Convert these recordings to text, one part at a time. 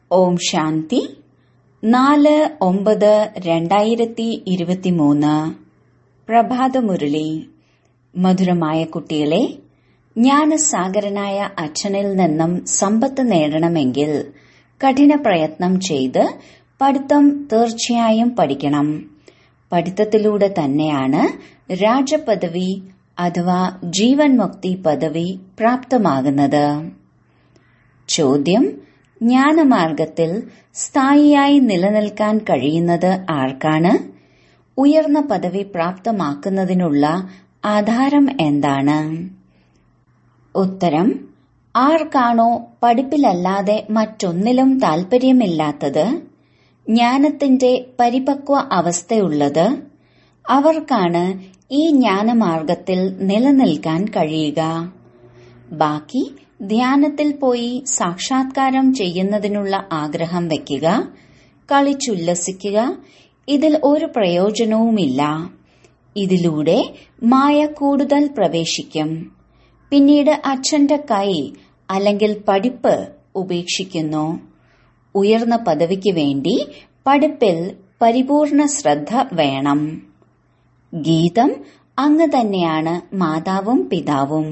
ഓം ശാന്തി നാല് ഒമ്പത് രണ്ടായിരത്തി ഇരുപത്തിമൂന്ന് പ്രഭാതമുരളി മധുരമായ കുട്ടികളെ ജ്ഞാനസാഗരനായ അച്ഛനിൽ നിന്നും സമ്പത്ത് നേടണമെങ്കിൽ കഠിന പ്രയത്നം ചെയ്ത് പഠിത്തം തീർച്ചയായും പഠിക്കണം പഠിത്തത്തിലൂടെ തന്നെയാണ് രാജപദവി അഥവാ ജീവൻ മുക്തി പദവി പ്രാപ്തമാകുന്നത് ചോദ്യം ജ്ഞാനമാർഗത്തിൽ സ്ഥായിയായി നിലനിൽക്കാൻ കഴിയുന്നത് ആർക്കാണ് ഉയർന്ന പദവി പ്രാപ്തമാക്കുന്നതിനുള്ള ആധാരം എന്താണ് ഉത്തരം ആർക്കാണോ പഠിപ്പിലല്ലാതെ മറ്റൊന്നിലും താൽപര്യമില്ലാത്തത് ജ്ഞാനത്തിന്റെ പരിപക്വ അവസ്ഥയുള്ളത് അവർക്കാണ് ഈ ജ്ഞാനമാർഗത്തിൽ നിലനിൽക്കാൻ കഴിയുക ബാക്കി ധ്യാനത്തിൽ പോയി സാക്ഷാത്കാരം ചെയ്യുന്നതിനുള്ള ആഗ്രഹം വയ്ക്കുക കളിച്ചുല്ലസിക്കുക ഇതിൽ ഒരു പ്രയോജനവുമില്ല ഇതിലൂടെ മായ കൂടുതൽ പ്രവേശിക്കും പിന്നീട് അച്ഛന്റെ കൈ അല്ലെങ്കിൽ പഠിപ്പ് ഉപേക്ഷിക്കുന്നു ഉയർന്ന പദവിക്ക് വേണ്ടി പഠിപ്പിൽ പരിപൂർണ ശ്രദ്ധ വേണം ഗീതം അങ്ങ് തന്നെയാണ് മാതാവും പിതാവും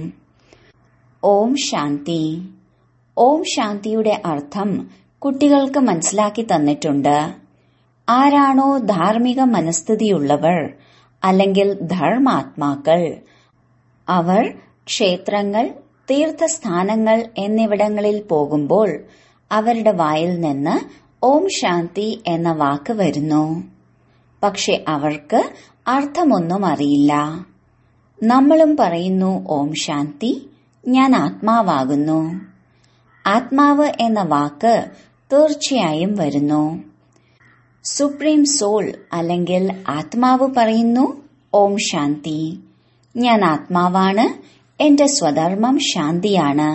ഓം ശാന്തി ഓം ശാന്തിയുടെ അർത്ഥം കുട്ടികൾക്ക് മനസ്സിലാക്കി തന്നിട്ടുണ്ട് ആരാണോ ധാർമ്മിക മനസ്ഥിതിയുള്ളവർ അല്ലെങ്കിൽ ധർമാത്മാക്കൾ അവർ ക്ഷേത്രങ്ങൾ തീർത്ഥസ്ഥാനങ്ങൾ എന്നിവിടങ്ങളിൽ പോകുമ്പോൾ അവരുടെ വായിൽ നിന്ന് ഓം ശാന്തി എന്ന വാക്ക് വരുന്നു പക്ഷെ അവർക്ക് അർത്ഥമൊന്നും അറിയില്ല നമ്മളും പറയുന്നു ഓം ശാന്തി ഞാൻ ആത്മാവാകുന്നു ആത്മാവ് എന്ന വാക്ക് തീർച്ചയായും വരുന്നു സുപ്രീം സോൾ അല്ലെങ്കിൽ ആത്മാവ് പറയുന്നു ഓം ശാന്തി ഞാൻ ആത്മാവാണ് എന്റെ സ്വധർമ്മം ശാന്തിയാണ്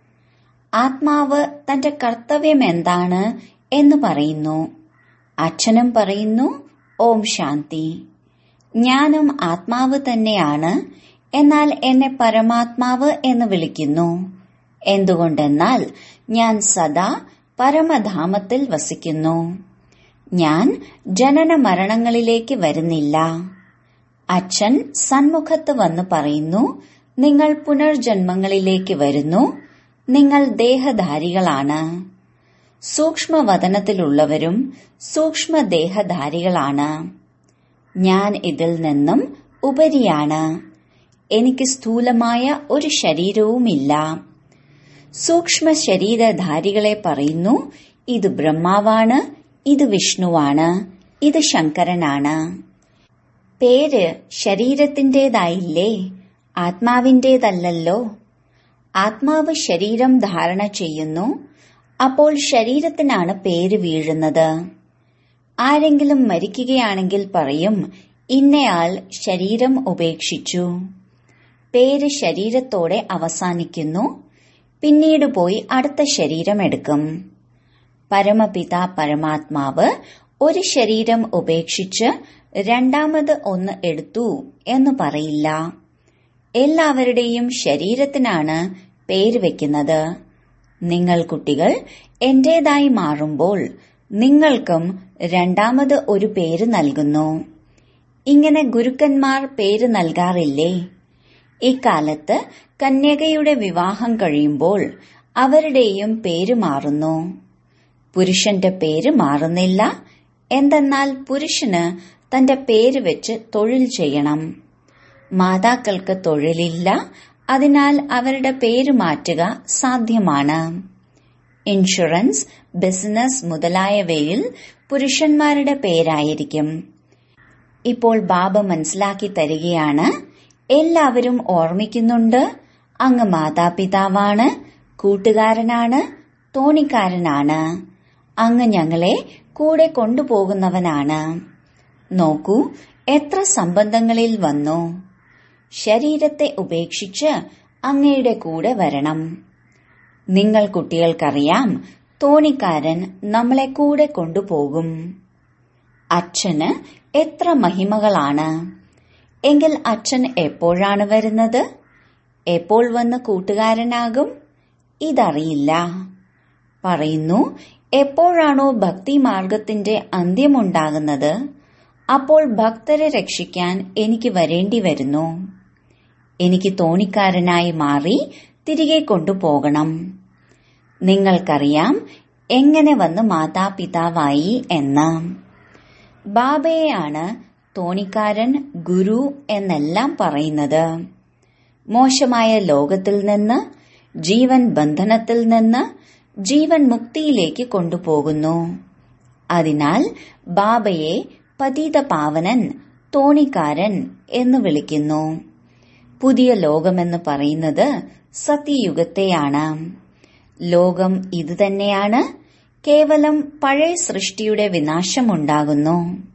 ആത്മാവ് തന്റെ കർത്തവ്യം എന്താണ് എന്ന് പറയുന്നു അച്ഛനും പറയുന്നു ഓം ശാന്തി ഞാനും ആത്മാവ് തന്നെയാണ് എന്നാൽ എന്നെ പരമാത്മാവ് എന്ന് വിളിക്കുന്നു എന്തുകൊണ്ടെന്നാൽ ഞാൻ സദാ പരമധാമത്തിൽ വസിക്കുന്നു ഞാൻ ജനന മരണങ്ങളിലേക്ക് വരുന്നില്ല അച്ഛൻ സന്മുഖത്ത് വന്ന് പറയുന്നു നിങ്ങൾ പുനർജന്മങ്ങളിലേക്ക് വരുന്നു നിങ്ങൾ ദേഹധാരികളാണ് സൂക്ഷ്മവതനത്തിലുള്ളവരും സൂക്ഷ്മദേഹധാരികളാണ് ഞാൻ ഇതിൽ നിന്നും ഉപരിയാണ് എനിക്ക് സ്ഥൂലമായ ഒരു ശരീരവുമില്ല സൂക്ഷ്മ ശരീരധാരികളെ പറയുന്നു ഇത് ബ്രഹ്മാവാണ് ഇത് വിഷ്ണുവാണ് ഇത് ശങ്കരനാണ് പേര് ശരീരത്തിന്റേതായില്ലേ ആത്മാവിന്റേതല്ലല്ലോ ആത്മാവ് ശരീരം ധാരണ ചെയ്യുന്നു അപ്പോൾ ശരീരത്തിനാണ് പേര് വീഴുന്നത് ആരെങ്കിലും മരിക്കുകയാണെങ്കിൽ പറയും ഇന്നയാൾ ശരീരം ഉപേക്ഷിച്ചു പേര് ശരീരത്തോടെ അവസാനിക്കുന്നു പിന്നീട് പോയി അടുത്ത ശരീരം എടുക്കും പരമപിത പരമാത്മാവ് ഒരു ശരീരം ഉപേക്ഷിച്ച് രണ്ടാമത് ഒന്ന് എടുത്തു എന്ന് പറയില്ല എല്ലാവരുടെയും ശരീരത്തിനാണ് പേര് വെക്കുന്നത് നിങ്ങൾ കുട്ടികൾ എന്റേതായി മാറുമ്പോൾ നിങ്ങൾക്കും രണ്ടാമത് ഒരു പേര് നൽകുന്നു ഇങ്ങനെ ഗുരുക്കന്മാർ പേര് നൽകാറില്ലേ ഇക്കാലത്ത് കന്യകയുടെ വിവാഹം കഴിയുമ്പോൾ അവരുടെയും പേര് മാറുന്നു പുരുഷന്റെ പേര് മാറുന്നില്ല എന്തെന്നാൽ പുരുഷന് തന്റെ പേര് വെച്ച് തൊഴിൽ ചെയ്യണം മാതാക്കൾക്ക് തൊഴിലില്ല അതിനാൽ അവരുടെ പേര് മാറ്റുക സാധ്യമാണ് ഇൻഷുറൻസ് ബിസിനസ് മുതലായവയിൽ പുരുഷന്മാരുടെ പേരായിരിക്കും ഇപ്പോൾ ബാബ മനസ്സിലാക്കി തരികയാണ് എല്ലാവരും ഓർമ്മിക്കുന്നുണ്ട് അങ്ങ് മാതാപിതാവാണ് കൂട്ടുകാരനാണ് തോണിക്കാരനാണ് അങ്ങ് ഞങ്ങളെ കൂടെ കൊണ്ടുപോകുന്നവനാണ് നോക്കൂ എത്ര സംബന്ധങ്ങളിൽ വന്നു ശരീരത്തെ ഉപേക്ഷിച്ച് അങ്ങയുടെ കൂടെ വരണം നിങ്ങൾ കുട്ടികൾക്കറിയാം തോണിക്കാരൻ നമ്മളെ കൂടെ കൊണ്ടുപോകും അച്ഛന് എത്ര മഹിമകളാണ് എങ്കിൽ അച്ഛൻ എപ്പോഴാണ് വരുന്നത് എപ്പോൾ വന്ന് കൂട്ടുകാരനാകും ഇതറിയില്ല പറയുന്നു എപ്പോഴാണോ ഭക്തി മാർഗത്തിന്റെ അന്ത്യമുണ്ടാകുന്നത് അപ്പോൾ ഭക്തരെ രക്ഷിക്കാൻ എനിക്ക് വരേണ്ടി വരുന്നു എനിക്ക് തോണിക്കാരനായി മാറി തിരികെ കൊണ്ടുപോകണം നിങ്ങൾക്കറിയാം എങ്ങനെ വന്ന് മാതാപിതാവായി എന്ന് ബാബയെയാണ് തോണിക്കാരൻ ഗുരു എന്നെല്ലാം പറയുന്നത് മോശമായ ലോകത്തിൽ നിന്ന് ജീവൻ ബന്ധനത്തിൽ നിന്ന് ജീവൻ മുക്തിയിലേക്ക് കൊണ്ടുപോകുന്നു അതിനാൽ ബാബയെ പതീത പാവനൻ തോണിക്കാരൻ എന്ന് വിളിക്കുന്നു പുതിയ ലോകമെന്ന് പറയുന്നത് സത്യയുഗത്തെയാണ് ലോകം ഇതുതന്നെയാണ് കേവലം പഴയ സൃഷ്ടിയുടെ വിനാശമുണ്ടാകുന്നു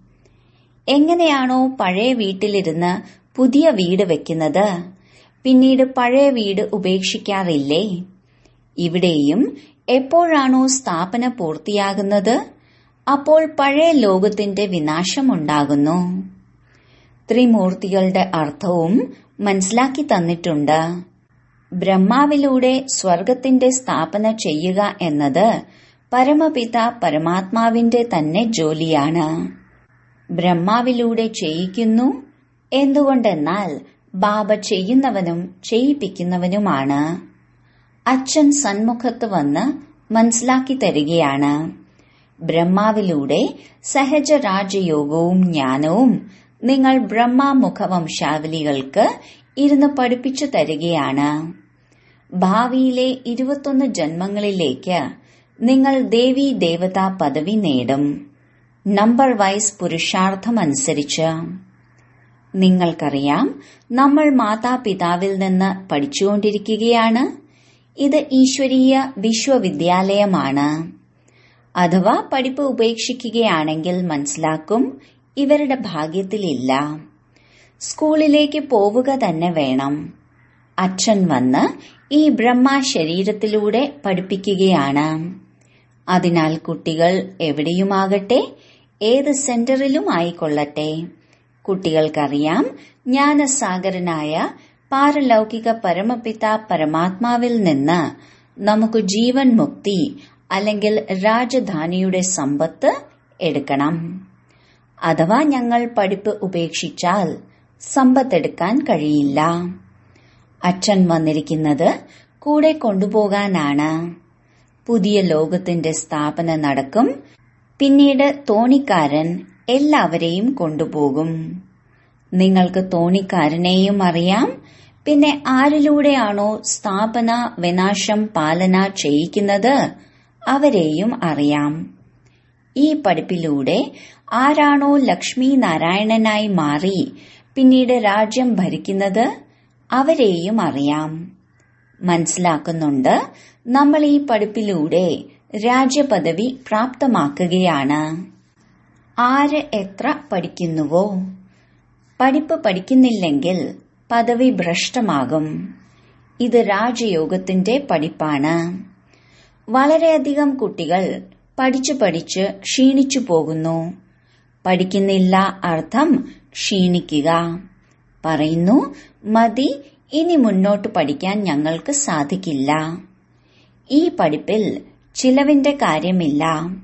എങ്ങനെയാണോ പഴയ വീട്ടിലിരുന്ന് പുതിയ വീട് വെക്കുന്നത് പിന്നീട് പഴയ വീട് ഉപേക്ഷിക്കാറില്ലേ ഇവിടെയും എപ്പോഴാണോ സ്ഥാപന പൂർത്തിയാകുന്നത് അപ്പോൾ പഴയ ലോകത്തിന്റെ വിനാശമുണ്ടാകുന്നു ത്രിമൂർത്തികളുടെ അർത്ഥവും മനസ്സിലാക്കി തന്നിട്ടുണ്ട് ബ്രഹ്മാവിലൂടെ സ്വർഗത്തിന്റെ സ്ഥാപന ചെയ്യുക എന്നത് പരമപിത പരമാത്മാവിന്റെ തന്നെ ജോലിയാണ് ബ്രഹ്മാവിലൂടെ ചെയ്യിക്കുന്നു എന്തുകൊണ്ടെന്നാൽ ബാബ ചെയ്യുന്നവനും ചെയ്യിപ്പിക്കുന്നവനുമാണ് അച്ഛൻ സന്മുഖത്ത് വന്ന് മനസ്സിലാക്കി തരികയാണ് ബ്രഹ്മാവിലൂടെ സഹജ രാജയോഗവും ജ്ഞാനവും നിങ്ങൾ ബ്രഹ്മാമുഖ വംശാവലികൾക്ക് ഇരുന്ന് പഠിപ്പിച്ചു തരികയാണ് ഭാവിയിലെ ഇരുപത്തൊന്ന് ജന്മങ്ങളിലേക്ക് നിങ്ങൾ ദേവി ദേവതാ പദവി നേടും നമ്പർ വൈസ് പുരുഷാർത്ഥമനുസരിച്ച് നിങ്ങൾക്കറിയാം നമ്മൾ മാതാപിതാവിൽ നിന്ന് പഠിച്ചുകൊണ്ടിരിക്കുകയാണ് ഇത് ഈശ്വരീയ വിശ്വവിദ്യാലയമാണ് അഥവാ പഠിപ്പ് ഉപേക്ഷിക്കുകയാണെങ്കിൽ മനസ്സിലാക്കും ഇവരുടെ ഭാഗ്യത്തിലില്ല സ്കൂളിലേക്ക് പോവുക തന്നെ വേണം അച്ഛൻ വന്ന് ഈ ബ്രഹ്മ ശരീരത്തിലൂടെ പഠിപ്പിക്കുകയാണ് അതിനാൽ കുട്ടികൾ എവിടെയുമാകട്ടെ ഏത് സെന്ററിലും ആയിക്കൊള്ളട്ടെ കുട്ടികൾക്കറിയാം ജ്ഞാനസാഗരനായ പാരലൗകിക പരമപിത പരമാത്മാവിൽ നിന്ന് നമുക്ക് ജീവൻ മുക്തി അല്ലെങ്കിൽ രാജധാനിയുടെ സമ്പത്ത് എടുക്കണം അഥവാ ഞങ്ങൾ പഠിപ്പ് ഉപേക്ഷിച്ചാൽ സമ്പത്തെടുക്കാൻ കഴിയില്ല അച്ഛൻ വന്നിരിക്കുന്നത് കൂടെ കൊണ്ടുപോകാനാണ് പുതിയ ലോകത്തിന്റെ സ്ഥാപന നടക്കും പിന്നീട് തോണിക്കാരൻ എല്ലാവരെയും കൊണ്ടുപോകും നിങ്ങൾക്ക് തോണിക്കാരനെയും അറിയാം പിന്നെ ആരിലൂടെയാണോ സ്ഥാപന വിനാശം പാലന ചെയ്യിക്കുന്നത് അവരെയും അറിയാം ഈ പഠിപ്പിലൂടെ ആരാണോ ലക്ഷ്മി നാരായണനായി മാറി പിന്നീട് രാജ്യം ഭരിക്കുന്നത് അവരെയും അറിയാം മനസ്സിലാക്കുന്നുണ്ട് നമ്മൾ ഈ പഠിപ്പിലൂടെ രാജ്യപദവി പ്രാപ്തമാക്കുകയാണ് ആര് എത്ര പഠിക്കുന്നുവോ പഠിപ്പ് പഠിക്കുന്നില്ലെങ്കിൽ പദവി ഭ്രഷ്ടമാകും ഇത് രാജയോഗത്തിന്റെ പഠിപ്പാണ് വളരെയധികം കുട്ടികൾ പഠിച്ചു പഠിച്ച് ക്ഷീണിച്ചു പോകുന്നു പഠിക്കുന്നില്ല അർത്ഥം ക്ഷീണിക്കുക പറയുന്നു മതി ഇനി മുന്നോട്ട് പഠിക്കാൻ ഞങ്ങൾക്ക് സാധിക്കില്ല ഈ പഠിപ്പിൽ ചിലവിന്റെ കാര്യമില്ല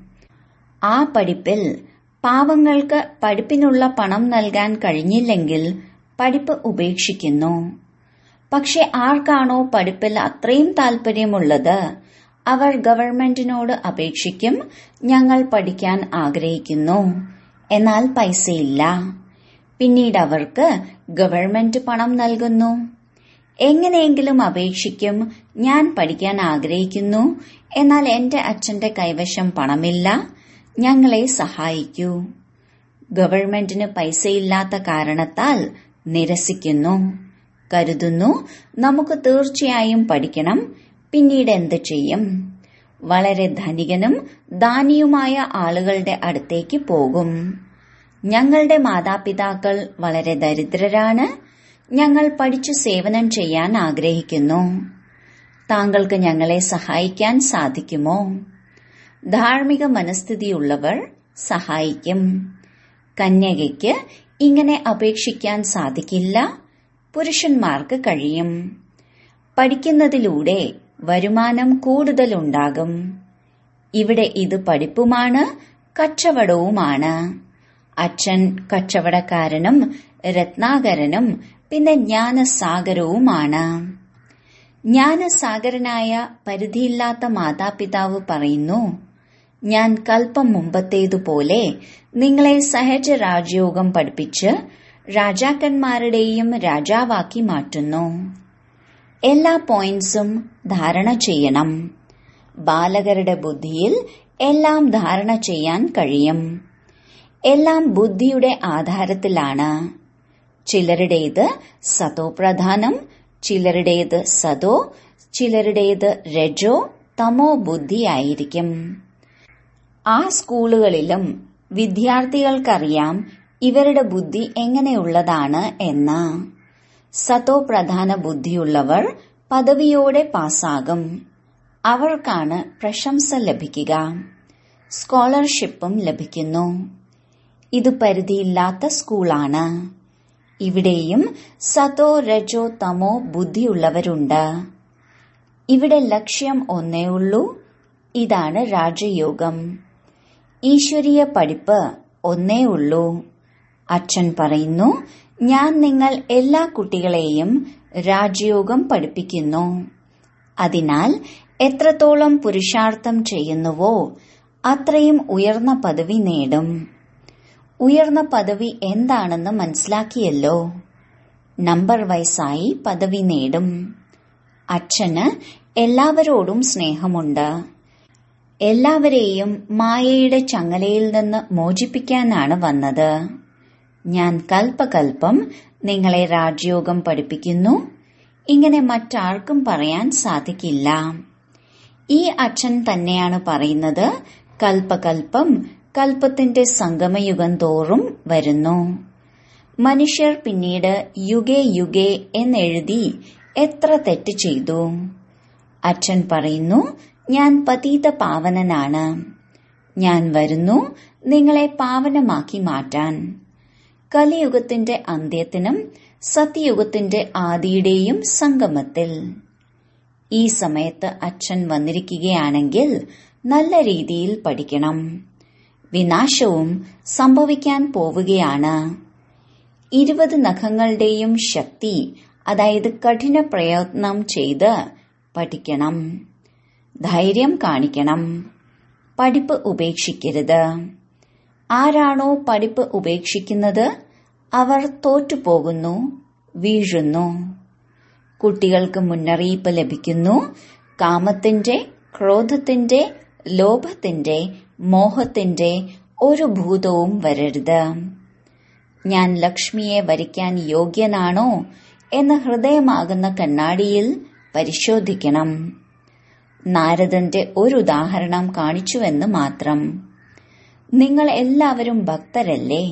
ആ പഠിപ്പിൽ പാവങ്ങൾക്ക് പഠിപ്പിനുള്ള പണം നൽകാൻ കഴിഞ്ഞില്ലെങ്കിൽ പഠിപ്പ് ഉപേക്ഷിക്കുന്നു പക്ഷെ ആർക്കാണോ പഠിപ്പിൽ അത്രയും താല്പര്യമുള്ളത് അവർ ഗവൺമെന്റിനോട് അപേക്ഷിക്കും ഞങ്ങൾ പഠിക്കാൻ ആഗ്രഹിക്കുന്നു എന്നാൽ പൈസയില്ല പിന്നീട് അവർക്ക് ഗവൺമെന്റ് പണം നൽകുന്നു എങ്ങനെയെങ്കിലും അപേക്ഷിക്കും ഞാൻ പഠിക്കാൻ ആഗ്രഹിക്കുന്നു എന്നാൽ എന്റെ അച്ഛന്റെ കൈവശം പണമില്ല ഞങ്ങളെ സഹായിക്കൂ ഗവൺമെന്റിന് പൈസയില്ലാത്ത കാരണത്താൽ നിരസിക്കുന്നു കരുതുന്നു നമുക്ക് തീർച്ചയായും പഠിക്കണം പിന്നീട് എന്ത് ചെയ്യും വളരെ ധനികനും ദാനിയുമായ ആളുകളുടെ അടുത്തേക്ക് പോകും ഞങ്ങളുടെ മാതാപിതാക്കൾ വളരെ ദരിദ്രരാണ് ഞങ്ങൾ പഠിച്ചു സേവനം ചെയ്യാൻ ആഗ്രഹിക്കുന്നു താങ്കൾക്ക് ഞങ്ങളെ സഹായിക്കാൻ സാധിക്കുമോ ധാർമ്മിക മനസ്ഥിതിയുള്ളവർ സഹായിക്കും കന്യകയ്ക്ക് ഇങ്ങനെ അപേക്ഷിക്കാൻ സാധിക്കില്ല പുരുഷന്മാർക്ക് കഴിയും പഠിക്കുന്നതിലൂടെ വരുമാനം കൂടുതലുണ്ടാകും ഇവിടെ ഇത് പഠിപ്പുമാണ് കച്ചവടവുമാണ് അച്ഛൻ കച്ചവടക്കാരനും രത്നാകരനും പിന്നെ ജ്ഞാനസാഗരവുമാണ് ജ്ഞാനസാഗരനായ പരിധിയില്ലാത്ത മാതാപിതാവ് പറയുന്നു ഞാൻ കൽപ്പം മുമ്പത്തേതുപോലെ നിങ്ങളെ സഹജ രാജയോഗം പഠിപ്പിച്ച് രാജാക്കന്മാരുടെയും രാജാവാക്കി മാറ്റുന്നു എല്ലാ പോയിന്റ്സും ധാരണ ചെയ്യണം ബാലകരുടെ ബുദ്ധിയിൽ എല്ലാം ധാരണ ചെയ്യാൻ കഴിയും എല്ലാം ബുദ്ധിയുടെ ആധാരത്തിലാണ് ചിലരുടേത് സതോ പ്രധാനം ചിലരുടേത് സതോ ചിലരുടേത് രജോ തമോ ബുദ്ധിയായിരിക്കും ആ സ്കൂളുകളിലും വിദ്യാർത്ഥികൾക്കറിയാം ഇവരുടെ ബുദ്ധി എങ്ങനെയുള്ളതാണ് എന്ന് സതോ പ്രധാന ബുദ്ധിയുള്ളവർ പദവിയോടെ പാസ്സാകും അവർക്കാണ് പ്രശംസ ലഭിക്കുക സ്കോളർഷിപ്പും ലഭിക്കുന്നു ഇത് പരിധിയില്ലാത്ത സ്കൂളാണ് ഇവിടെയും സതോ രജോ തമോ ബുദ്ധിയുള്ളവരുണ്ട് ഇവിടെ ലക്ഷ്യം ഒന്നേ ഉള്ളൂ ഇതാണ് രാജയോഗം ഈശ്വരീയ പഠിപ്പ് ഒന്നേ ഉള്ളൂ അച്ഛൻ പറയുന്നു ഞാൻ നിങ്ങൾ എല്ലാ കുട്ടികളെയും രാജയോഗം പഠിപ്പിക്കുന്നു അതിനാൽ എത്രത്തോളം പുരുഷാർത്ഥം ചെയ്യുന്നുവോ അത്രയും ഉയർന്ന പദവി നേടും ഉയർന്ന പദവി എന്താണെന്ന് മനസ്സിലാക്കിയല്ലോ നമ്പർ വയസ്സായി പദവി നേടും അച്ഛന് എല്ലാവരോടും സ്നേഹമുണ്ട് എല്ലാവരെയും മായയുടെ ചങ്ങലയിൽ നിന്ന് മോചിപ്പിക്കാനാണ് വന്നത് ഞാൻ കൽപ്പകൽപ്പം നിങ്ങളെ രാജയോഗം പഠിപ്പിക്കുന്നു ഇങ്ങനെ മറ്റാർക്കും പറയാൻ സാധിക്കില്ല ഈ അച്ഛൻ തന്നെയാണ് പറയുന്നത് കൽപ്പകൽപ്പം കൽപ്പത്തിന്റെ സംഗമയുഗം തോറും വരുന്നു മനുഷ്യർ പിന്നീട് യുഗേ യുഗേ എന്നെഴുതി എത്ര തെറ്റ് ചെയ്തു അച്ഛൻ പറയുന്നു ഞാൻ പതീത പാവനനാണ് ഞാൻ വരുന്നു നിങ്ങളെ പാവനമാക്കി മാറ്റാൻ കലിയുഗത്തിന്റെ അന്ത്യത്തിനും സത്യയുഗത്തിന്റെ ആദിയുടെയും സംഗമത്തിൽ ഈ സമയത്ത് അച്ഛൻ വന്നിരിക്കുകയാണെങ്കിൽ നല്ല രീതിയിൽ പഠിക്കണം വിനാശവും സംഭവിക്കാൻ പോവുകയാണ് ഇരുപത് നഖങ്ങളുടെയും ശക്തി അതായത് കഠിന പ്രയത്നം ചെയ്ത് പഠിക്കണം ധൈര്യം കാണിക്കണം പഠിപ്പ് ഉപേക്ഷിക്കരുത് ആരാണോ പഠിപ്പ് ഉപേക്ഷിക്കുന്നത് അവർ തോറ്റുപോകുന്നു വീഴുന്നു കുട്ടികൾക്ക് മുന്നറിയിപ്പ് ലഭിക്കുന്നു കാമത്തിന്റെ ക്രോധത്തിന്റെ ലോഭത്തിന്റെ മോഹത്തിന്റെ ഒരു ഭൂതവും വരരുത് ഞാൻ ലക്ഷ്മിയെ വരിക്കാൻ യോഗ്യനാണോ എന്ന് ഹൃദയമാകുന്ന കണ്ണാടിയിൽ പരിശോധിക്കണം നാരദന്റെ ഒരു ഉദാഹരണം കാണിച്ചുവെന്ന് മാത്രം നിങ്ങൾ എല്ലാവരും ഭക്തരല്ലേ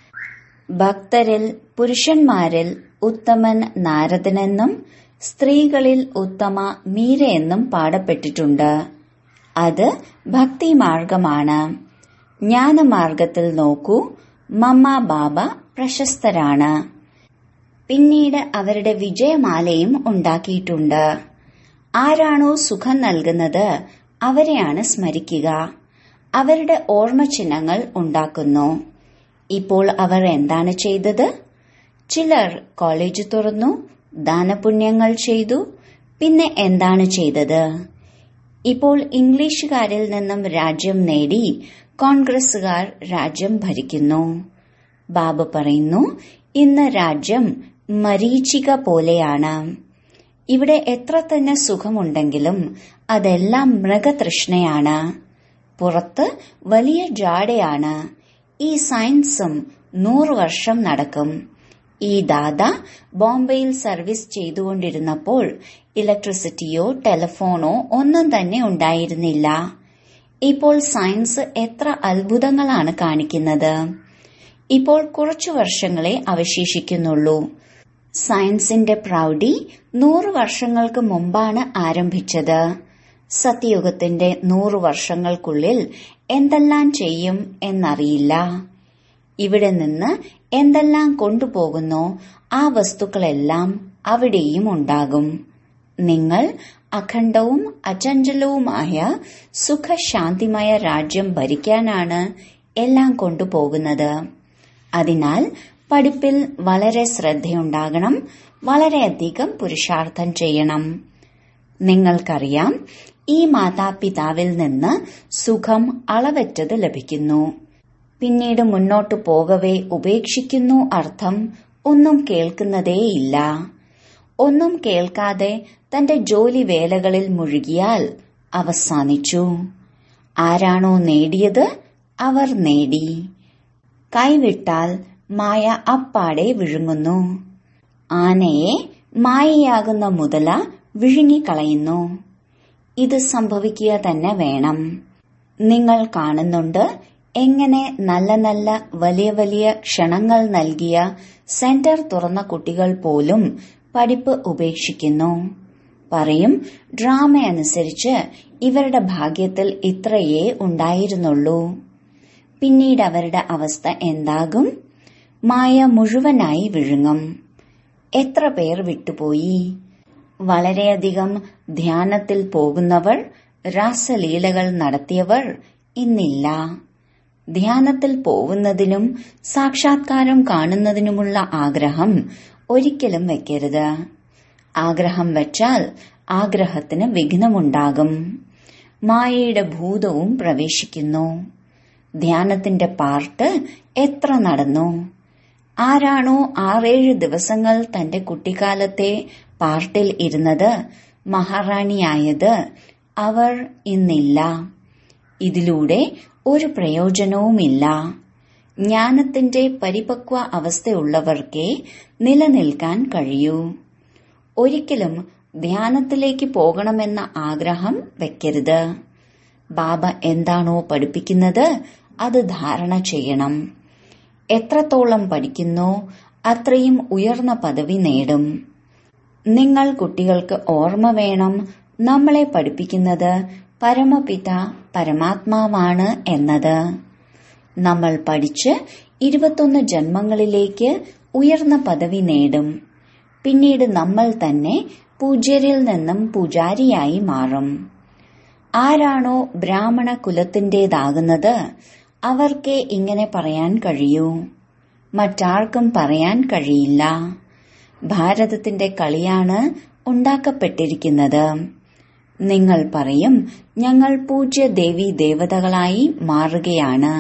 ഭക്തരിൽ പുരുഷന്മാരിൽ ഉത്തമൻ നാരദനെന്നും സ്ത്രീകളിൽ ഉത്തമ മീരയെന്നും പാടപ്പെട്ടിട്ടുണ്ട് അത് ഭക്തിമാർഗമാണ് ജ്ഞാനമാർഗത്തിൽ നോക്കൂ മമ്മ ബാബ പ്രശസ്തരാണ് പിന്നീട് അവരുടെ വിജയമാലയും ഉണ്ടാക്കിയിട്ടുണ്ട് ആരാണോ സുഖം നൽകുന്നത് അവരെയാണ് സ്മരിക്കുക അവരുടെ ഓർമ്മ ചിഹ്നങ്ങൾ ഉണ്ടാക്കുന്നു ഇപ്പോൾ അവർ എന്താണ് ചെയ്തത് ചിലർ കോളേജ് തുറന്നു ദാനപുണ്യങ്ങൾ ചെയ്തു പിന്നെ എന്താണ് ചെയ്തത് ഇപ്പോൾ ഇംഗ്ലീഷുകാരിൽ നിന്നും രാജ്യം നേടി കോൺഗ്രസുകാർ രാജ്യം ഭരിക്കുന്നു ബാബ പറയുന്നു ഇന്ന് രാജ്യം മരീചിക പോലെയാണ് ഇവിടെ എത്ര തന്നെ സുഖമുണ്ടെങ്കിലും അതെല്ലാം മൃഗതൃഷ്ണയാണ് പുറത്ത് വലിയ ജാടയാണ് ഈ സയൻസും നൂറ് വർഷം നടക്കും ഈ ദാദ ബോംബെയിൽ സർവീസ് ചെയ്തുകൊണ്ടിരുന്നപ്പോൾ ഇലക്ട്രിസിറ്റിയോ ടെലിഫോണോ ഒന്നും തന്നെ ഉണ്ടായിരുന്നില്ല ഇപ്പോൾ സയൻസ് എത്ര അത്ഭുതങ്ങളാണ് കാണിക്കുന്നത് ഇപ്പോൾ കുറച്ചു വർഷങ്ങളെ അവശേഷിക്കുന്നുള്ളൂ സയൻസിന്റെ പ്രൗഢി നൂറ് വർഷങ്ങൾക്ക് മുമ്പാണ് ആരംഭിച്ചത് സത്യയുഗത്തിന്റെ നൂറ് വർഷങ്ങൾക്കുള്ളിൽ എന്തെല്ലാം ചെയ്യും എന്നറിയില്ല ഇവിടെ നിന്ന് എന്തെല്ലാം കൊണ്ടുപോകുന്നോ ആ വസ്തുക്കളെല്ലാം അവിടെയും ഉണ്ടാകും നിങ്ങൾ അഖണ്ഡവും അചഞ്ചലവുമായ സുഖശാന്തിമയ രാജ്യം ഭരിക്കാനാണ് എല്ലാം കൊണ്ടുപോകുന്നത് അതിനാൽ പഠിപ്പിൽ വളരെ ശ്രദ്ധയുണ്ടാകണം വളരെയധികം പുരുഷാർത്ഥം ചെയ്യണം നിങ്ങൾക്കറിയാം ഈ മാതാപിതാവിൽ നിന്ന് സുഖം അളവറ്റത് ലഭിക്കുന്നു പിന്നീട് മുന്നോട്ടു പോകവേ ഉപേക്ഷിക്കുന്നു അർത്ഥം ഒന്നും കേൾക്കുന്നതേയില്ല ഒന്നും കേൾക്കാതെ തന്റെ ജോലി വേലകളിൽ മുഴുകിയാൽ അവസാനിച്ചു ആരാണോ നേടിയത് അവർ നേടി കൈവിട്ടാൽ മായ അപ്പാടെ വിഴുങ്ങുന്നു ആനയെ മായയാകുന്ന മുതല വിഴുങ്ങിക്കളയുന്നു ഇത് സംഭവിക്കുക തന്നെ വേണം നിങ്ങൾ കാണുന്നുണ്ട് എങ്ങനെ നല്ല നല്ല വലിയ വലിയ ക്ഷണങ്ങൾ നൽകിയ സെന്റർ തുറന്ന കുട്ടികൾ പോലും പഠിപ്പ് ഉപേക്ഷിക്കുന്നു പറയും ഡ്രാമ അനുസരിച്ച് ഇവരുടെ ഭാഗ്യത്തിൽ ഇത്രയേ ഉണ്ടായിരുന്നുള്ളൂ പിന്നീട് അവരുടെ അവസ്ഥ എന്താകും മായ മുഴുവനായി വിഴുങ്ങും എത്ര പേർ വിട്ടുപോയി വളരെയധികം ധ്യാനത്തിൽ പോകുന്നവർ രാസലീലകൾ നടത്തിയവർ ഇന്നില്ല ധ്യാനത്തിൽ പോകുന്നതിനും സാക്ഷാത്കാരം കാണുന്നതിനുമുള്ള ആഗ്രഹം ഒരിക്കലും വെക്കരുത് ആഗ്രഹം വെച്ചാൽ ആഗ്രഹത്തിന് വിഘ്നമുണ്ടാകും മായയുടെ ഭൂതവും പ്രവേശിക്കുന്നു ധ്യാനത്തിന്റെ പാർട്ട് എത്ര നടന്നു ആരാണോ ആറേഴ് ദിവസങ്ങൾ തന്റെ കുട്ടിക്കാലത്തെ പാർട്ടിൽ ഇരുന്നത് മഹാറാണിയായത് അവർ ഇന്നില്ല ഇതിലൂടെ ഒരു പ്രയോജനവുമില്ല ജ്ഞാനത്തിന്റെ പരിപക്വ അവസ്ഥയുള്ളവർക്കേ നിലനിൽക്കാൻ കഴിയൂ ഒരിക്കലും ധ്യാനത്തിലേക്ക് പോകണമെന്ന ആഗ്രഹം വെക്കരുത് ബാബ എന്താണോ പഠിപ്പിക്കുന്നത് അത് ധാരണ ചെയ്യണം എത്രത്തോളം പഠിക്കുന്നോ അത്രയും ഉയർന്ന പദവി നേടും നിങ്ങൾ കുട്ടികൾക്ക് ഓർമ്മ വേണം നമ്മളെ പഠിപ്പിക്കുന്നത് പരമപിത പരമാത്മാവാണ് എന്നത് നമ്മൾ പഠിച്ച് ഇരുപത്തൊന്ന് ജന്മങ്ങളിലേക്ക് ഉയർന്ന പദവി നേടും പിന്നീട് നമ്മൾ തന്നെ പൂജ്യരിൽ നിന്നും പൂജാരിയായി മാറും ആരാണോ ബ്രാഹ്മണ കുലത്തിന്റേതാകുന്നത് അവർക്കേ ഇങ്ങനെ പറയാൻ കഴിയൂ മറ്റാർക്കും പറയാൻ കഴിയില്ല ഭാരതത്തിന്റെ കളിയാണ് ഉണ്ടാക്കപ്പെട്ടിരിക്കുന്നത് നിങ്ങൾ പറയും ഞങ്ങൾ പൂജ്യ ദേവി ദേവതകളായി മാറുകയാണ്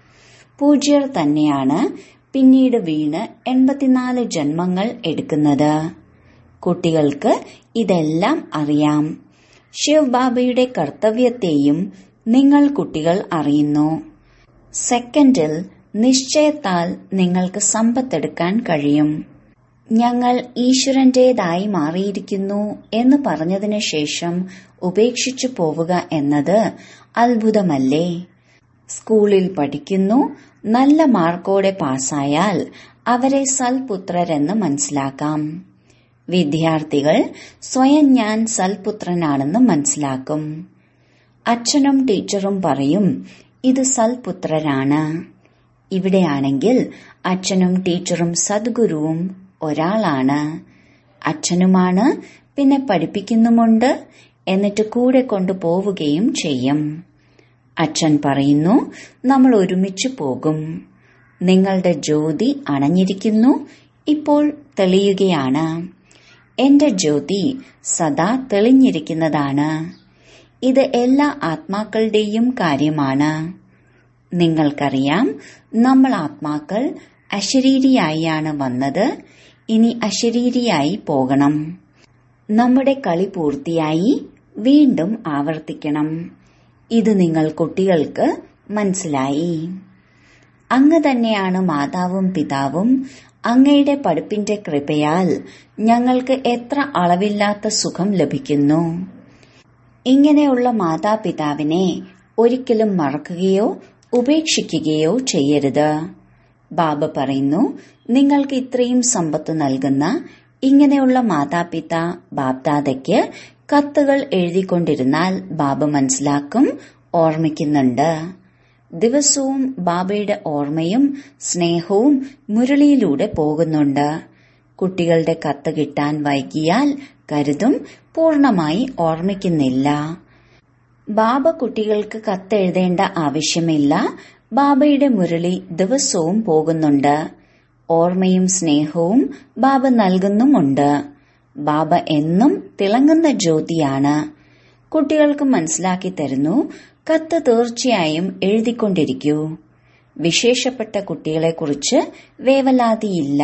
പൂജ്യർ തന്നെയാണ് പിന്നീട് വീണ് എൺപത്തിനാല് ജന്മങ്ങൾ എടുക്കുന്നത് കുട്ടികൾക്ക് ഇതെല്ലാം അറിയാം ശിവ് ബാബയുടെ കർത്തവ്യത്തെയും നിങ്ങൾ കുട്ടികൾ അറിയുന്നു സെക്കൻഡിൽ നിശ്ചയത്താൽ നിങ്ങൾക്ക് സമ്പത്തെടുക്കാൻ കഴിയും ഞങ്ങൾ ഈശ്വരന്റേതായി മാറിയിരിക്കുന്നു എന്ന് പറഞ്ഞതിനു ശേഷം ഉപേക്ഷിച്ചു പോവുക എന്നത് അത്ഭുതമല്ലേ സ്കൂളിൽ പഠിക്കുന്നു നല്ല മാർക്കോടെ പാസ്സായാൽ അവരെ സൽപുത്രരെന്ന് മനസ്സിലാക്കാം വിദ്യാർത്ഥികൾ സ്വയം ഞാൻ സൽപുത്രനാണെന്ന് മനസ്സിലാക്കും അച്ഛനും ടീച്ചറും പറയും ഇത് സൽപുത്രരാണ് ഇവിടെയാണെങ്കിൽ അച്ഛനും ടീച്ചറും സദ്ഗുരുവും ഒരാളാണ് അച്ഛനുമാണ് പിന്നെ പഠിപ്പിക്കുന്നുമുണ്ട് എന്നിട്ട് കൂടെ കൊണ്ടുപോവുകയും ചെയ്യും അച്ഛൻ പറയുന്നു നമ്മൾ ഒരുമിച്ച് പോകും നിങ്ങളുടെ ജ്യോതി അണഞ്ഞിരിക്കുന്നു ഇപ്പോൾ തെളിയുകയാണ് എന്റെ ജ്യോതി സദാ തെളിഞ്ഞിരിക്കുന്നതാണ് ഇത് എല്ലാ ആത്മാക്കളുടെയും കാര്യമാണ് നിങ്ങൾക്കറിയാം നമ്മൾ ആത്മാക്കൾ അശരീരിയായാണ് വന്നത് ഇനി അശരീരിയായി പോകണം നമ്മുടെ കളി പൂർത്തിയായി വീണ്ടും ആവർത്തിക്കണം ഇത് നിങ്ങൾ കുട്ടികൾക്ക് മനസ്സിലായി അങ്ങ് തന്നെയാണ് മാതാവും പിതാവും അങ്ങയുടെ പഠിപ്പിന്റെ കൃപയാൽ ഞങ്ങൾക്ക് എത്ര അളവില്ലാത്ത സുഖം ലഭിക്കുന്നു ഇങ്ങനെയുള്ള മാതാപിതാവിനെ ഒരിക്കലും മറക്കുകയോ ഉപേക്ഷിക്കുകയോ ചെയ്യരുത് ബാബ പറയുന്നു നിങ്ങൾക്ക് ഇത്രയും സമ്പത്ത് നൽകുന്ന ഇങ്ങനെയുള്ള മാതാപിത ബാബ്ദാദയ്ക്ക് കത്തുകൾ എഴുതിക്കൊണ്ടിരുന്നാൽ ബാബ മനസ്സിലാക്കും ഓർമ്മിക്കുന്നുണ്ട് ദിവസവും ബാബയുടെ ഓർമ്മയും സ്നേഹവും മുരളിയിലൂടെ പോകുന്നുണ്ട് കുട്ടികളുടെ കത്ത് കിട്ടാൻ വൈകിയാൽ കരുതും പൂർണമായി ഓർമ്മിക്കുന്നില്ല ബാബ കുട്ടികൾക്ക് കത്തെഴുതേണ്ട ആവശ്യമില്ല ബാബയുടെ മുരളി ദിവസവും പോകുന്നുണ്ട് ഓർമ്മയും സ്നേഹവും ബാബ നൽകുന്നുമുണ്ട് ബാബ എന്നും തിളങ്ങുന്ന ജ്യോതിയാണ് കുട്ടികൾക്ക് മനസ്സിലാക്കി തരുന്നു കത്ത് തീർച്ചയായും എഴുതിക്കൊണ്ടിരിക്കൂ വിശേഷപ്പെട്ട കുട്ടികളെക്കുറിച്ച് വേവലാതിയില്ല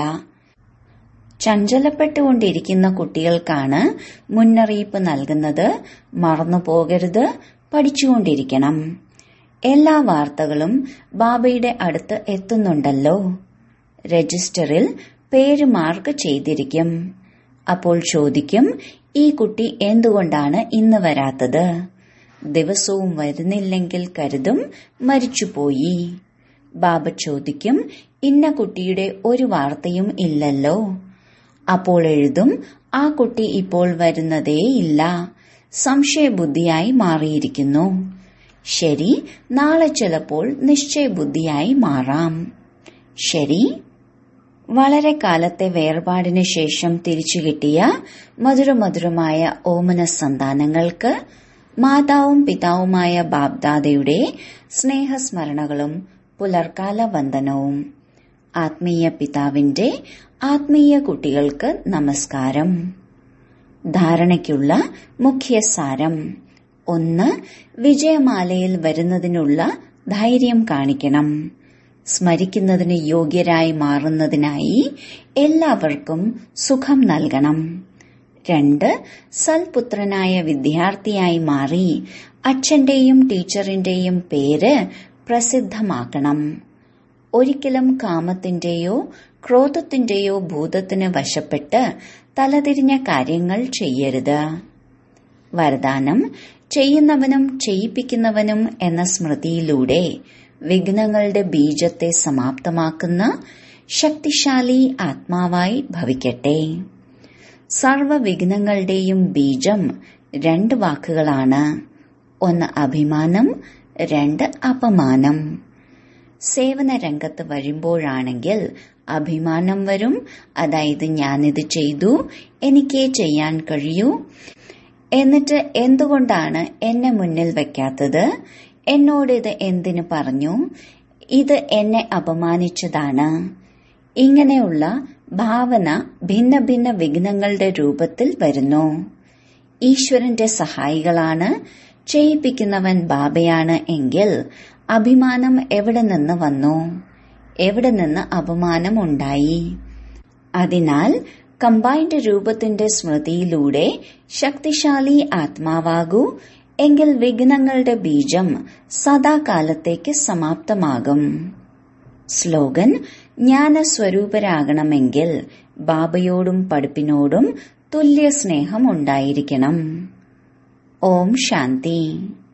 ചഞ്ചലപ്പെട്ടുകൊണ്ടിരിക്കുന്ന കുട്ടികൾക്കാണ് മുന്നറിയിപ്പ് നൽകുന്നത് മറന്നു പോകരുത് പഠിച്ചുകൊണ്ടിരിക്കണം എല്ലാ വാർത്തകളും ബാബയുടെ അടുത്ത് എത്തുന്നുണ്ടല്ലോ രജിസ്റ്ററിൽ പേര് മാർക്ക് ചെയ്തിരിക്കും അപ്പോൾ ചോദിക്കും ഈ കുട്ടി എന്തുകൊണ്ടാണ് ഇന്ന് വരാത്തത് ദിവസവും വരുന്നില്ലെങ്കിൽ കരുതും മരിച്ചുപോയി ബാബ ചോദിക്കും ഇന്ന കുട്ടിയുടെ ഒരു വാർത്തയും ഇല്ലല്ലോ അപ്പോൾ എഴുതും ആ കുട്ടി ഇപ്പോൾ വരുന്നതേയില്ല സംശയബുദ്ധിയായി മാറിയിരിക്കുന്നു ശരി നാളെ ചിലപ്പോൾ നിശ്ചയബുദ്ധിയായി മാറാം ശരി വളരെ കാലത്തെ വേർപാടിന് ശേഷം തിരിച്ചു കിട്ടിയ മധുരമധുരമായ ഓമന സന്താനങ്ങൾക്ക് മാതാവും പിതാവുമായ ബാബ്ദാദയുടെ സ്നേഹസ്മരണകളും പുലർക്കാല വന്ദനവും ആത്മീയ പിതാവിന്റെ ആത്മീയ കുട്ടികൾക്ക് നമസ്കാരം ധാരണയ്ക്കുള്ള മുഖ്യ സാരം ഒന്ന് വിജയമാലയിൽ വരുന്നതിനുള്ള ധൈര്യം കാണിക്കണം സ്മരിക്കുന്നതിന് യോഗ്യരായി മാറുന്നതിനായി എല്ലാവർക്കും സുഖം നൽകണം രണ്ട് സൽപുത്രനായ വിദ്യാർത്ഥിയായി മാറി അച്ഛന്റെയും ടീച്ചറിന്റെയും പേര് പ്രസിദ്ധമാക്കണം ഒരിക്കലും കാമത്തിന്റെയോ ക്രോധത്തിന്റെയോ ഭൂതത്തിന് വശപ്പെട്ട് തലതിരിഞ്ഞ കാര്യങ്ങൾ ചെയ്യരുത് വരദാനം ചെയ്യുന്നവനും ചെയ്യിപ്പിക്കുന്നവനും എന്ന സ്മൃതിയിലൂടെ വിഘ്നങ്ങളുടെ ബീജത്തെ സമാപ്തമാക്കുന്ന ശക്തിശാലി ആത്മാവായി ഭവിക്കട്ടെ സർവവിഘ്നങ്ങളുടെയും ബീജം രണ്ട് വാക്കുകളാണ് ഒന്ന് അഭിമാനം രണ്ട് അപമാനം സേവന രംഗത്ത് വരുമ്പോഴാണെങ്കിൽ അഭിമാനം വരും അതായത് ഞാനിത് ചെയ്തു എനിക്കേ ചെയ്യാൻ കഴിയൂ എന്നിട്ട് എന്തുകൊണ്ടാണ് എന്നെ മുന്നിൽ വെക്കാത്തത് എന്നോട് ഇത് എന്തിനു പറഞ്ഞു ഇത് എന്നെ അപമാനിച്ചതാണ് ഇങ്ങനെയുള്ള ഭാവന ഭിന്ന ഭിന്ന വിഘ്നങ്ങളുടെ രൂപത്തിൽ വരുന്നു ഈശ്വരന്റെ സഹായികളാണ് ചെയ്യിപ്പിക്കുന്നവൻ ബാബയാണ് എങ്കിൽ അഭിമാനം എവിടെ നിന്ന് വന്നു എവിടെ നിന്ന് അപമാനം ഉണ്ടായി അതിനാൽ കമ്പൈൻഡ് രൂപത്തിന്റെ സ്മൃതിയിലൂടെ ശക്തിശാലി ആത്മാവാകൂ എങ്കിൽ വിഘ്നങ്ങളുടെ ബീജം സദാകാലത്തേക്ക് സമാപ്തമാകും സ്ലോഗൻ ജ്ഞാനസ്വരൂപരാകണമെങ്കിൽ ബാബയോടും പഠിപ്പിനോടും തുല്യ സ്നേഹം ഉണ്ടായിരിക്കണം ഓം ശാന്തി